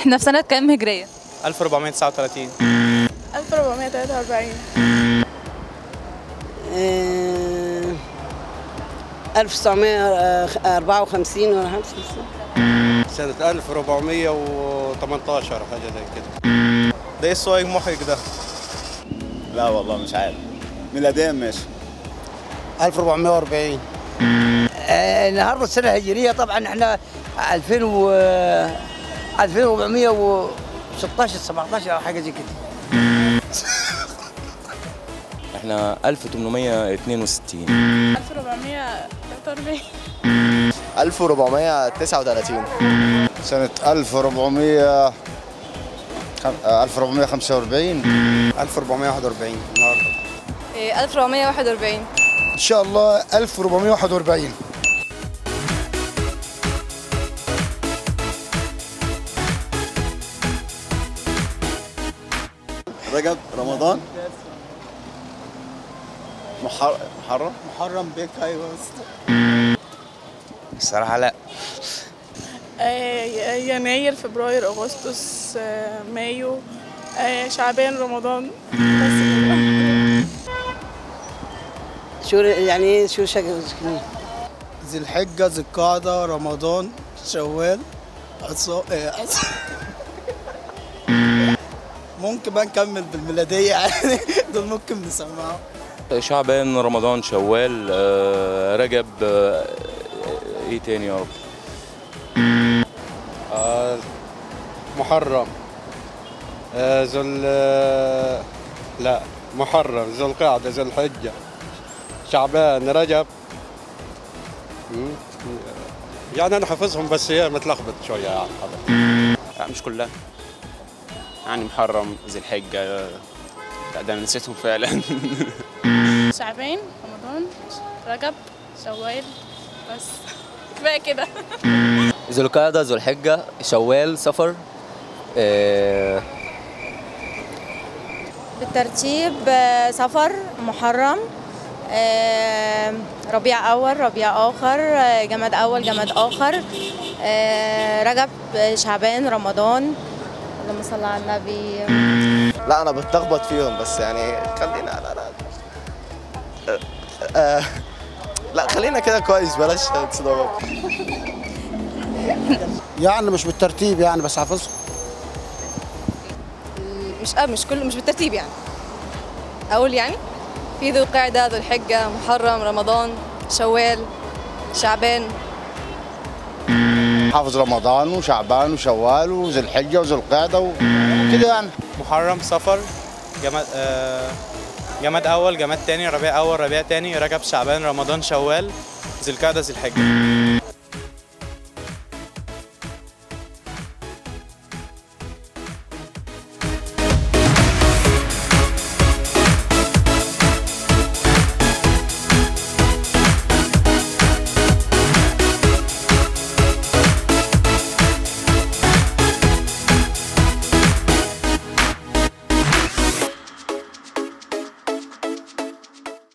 احنا في سنة كام هجرية 1439 1443 1954 ولا 55 سنة 1418 حاجة زي كده ده ايه السؤال المحرج ده لا والله مش عارف ميلاديا ماشي 1440 النهارده السنه الهجريه طبعا احنا 2000 و 2416 17 او حاجه زي كده احنا 1862 1443 1439 سنة 1400 1445 1441 النهارده 1441 إن شاء الله 1441 رجب رمضان محر... محرم محرم بك أيوة الصراحة لا آه، يناير فبراير اغسطس آه، مايو آه، شعبان رمضان بس كده. شو يعني ايه شو شكل ذي الحجة ذي القعدة رمضان شوال عصا إيه، عصا ممكن بقى نكمل بالميلادية يعني دول ممكن نسمعهم شعبان رمضان شوال آه، رجب آه، ايه تاني يا رب محرم آه، ذو ال- لا محرم ذو القعدة ذو الحجة شعبان رجب مم. يعني أنا حافظهم بس هي متلخبط شوية يعني حضرتك. لا مش كلها يعني محرم ذي الحجة لا ده انا نسيتهم فعلا شعبان رمضان رجب شوال بس كفايه كده ذو القعدة ذو الحجة شوال صفر آه، بالترتيب آه، صفر محرم آه، ربيع أول ربيع آخر آه، جماد أول جماد آخر آه، رجب آه، شعبان رمضان اللهم صل على النبي لا انا بتلخبط فيهم بس يعني خلينا لا لا آه، آه، لا خلينا كده كويس بلاش تصدموا يعني مش بالترتيب يعني بس حافظهم مش اه مش كله مش بالترتيب يعني اقول يعني في ذو القعدة ذو الحجة محرم رمضان شوال شعبان حافظ رمضان وشعبان وشوال وذي الحجة وذي القعدة وكده يعني محرم صفر جماد آه جماد اول جماد تاني ربيع اول ربيع تاني رجب شعبان رمضان شوال ذي القعدة ذي الحجة